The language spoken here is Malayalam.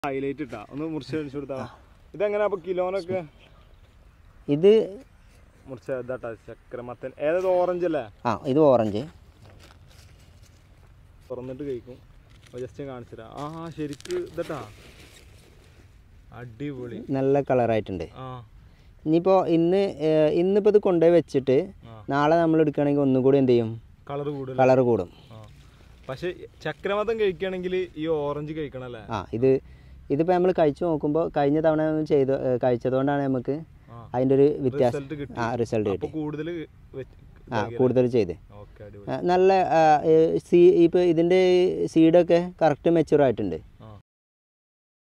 ഹൈലൈറ്റ് ഇട്ടാ ഒന്ന് മുറിച്ച് കാണിച്ചു കൊടുത്താ ഇതെങ്ങനെ അപ്പൊ കിലോനൊക്കെ ഇത് മുറിച്ച ഇതാട്ടാ ചക്രമത്തൻ ഏതത് ഓറഞ്ച് അല്ലേ ആ ഇത് ഓറഞ്ച് തുറന്നിട്ട് കഴിക്കും ജസ്റ്റ് കാണിച്ചു തരാം ആ ശരിക്ക് ഇതട്ടാ അടിപൊളി നല്ല കളറായിട്ടുണ്ട് ആ ഇനിയിപ്പോൾ ഇന്ന് ഏഹ്, ഇന്നിപ്പോൾ ഇത് കൊണ്ടുപോയി വെച്ചിട്ട് ആ. നാളെ നമ്മൾ എടുക്കുകയാണെങ്കിൽ ഒന്നും കൂടി എന്ത് ചെയ്യും കളർ കൂടുതൽ കളർ കൂടും ആ പക്ഷെ ചക്രമത്തം കഴിക്കുകയാണെങ്കിൽ ഈ ഓറഞ്ച് കഴിക്കണം അല്ലേ ആ ഇത് ഇതിപ്പോൾ നമ്മൾ കഴിച്ചു നോക്കുമ്പോൾ കഴിഞ്ഞ തവണ നമ്മൾ ചെയ്ത് ഏഹ്, കഴിച്ചതുകൊണ്ടാണ് നമുക്ക് ആ അതിൻ്റെ ഒരു വ്യത്യാസം റിസൾട്ട് കിട്ടി ആ റിസൾട്ട് അപ്പൊ കിട്ടി കൂടുതൽ ആ കൂടുതൽ ചെയ്ത് ഓക്കെ അടിപൊളി ആ, നല്ല സീ ഇപ്പോൾ ഇതിൻ്റെ സീഡൊക്കെ കറക്റ്റ് മെച്ചൂർ ആയിട്ടുണ്ട്